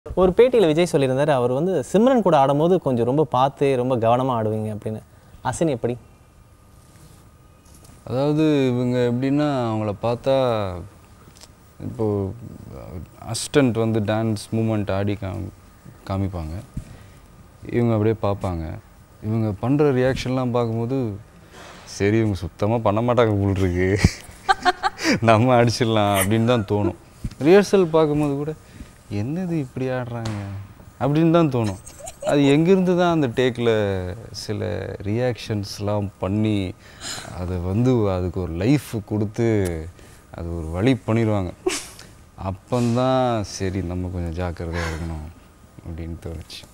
ஒரு பேட்டியில் விஜய் சொல்லியிருந்தாரு அவர் வந்து சிம்ரன் கூட ஆடும்போது கொஞ்சம் ரொம்ப பார்த்து ரொம்ப கவனமாக ஆடுவீங்க அப்படின்னு அசின் எப்படி அதாவது இவங்க எப்படின்னா அவங்கள பார்த்தா இப்போது அசிஸ்டண்ட் வந்து டான்ஸ் மூமெண்ட் ஆடி காமி காமிப்பாங்க இவங்க அப்படியே பார்ப்பாங்க இவங்க பண்ணுற ரியாக்ஷன்லாம் பார்க்கும்போது சரி இவங்க சுத்தமாக பண்ண மாட்டாங்க போல் இருக்கு நம்ம அடிச்சிடலாம் அப்படின்னு தான் தோணும் ரிஹர்சல் பார்க்கும்போது கூட என்னது இப்படி ஆடுறாங்க அப்படின்னு தான் தோணும் அது எங்கேருந்து தான் அந்த டேக்கில் சில ரியாக்ஷன்ஸ்லாம் பண்ணி அதை வந்து அதுக்கு ஒரு லைஃப் கொடுத்து அது ஒரு வழி பண்ணிடுவாங்க அப்போந்தான் சரி நம்ம கொஞ்சம் ஜாக்கிரதையாக இருக்கணும் அப்படின்னு தோணுச்சு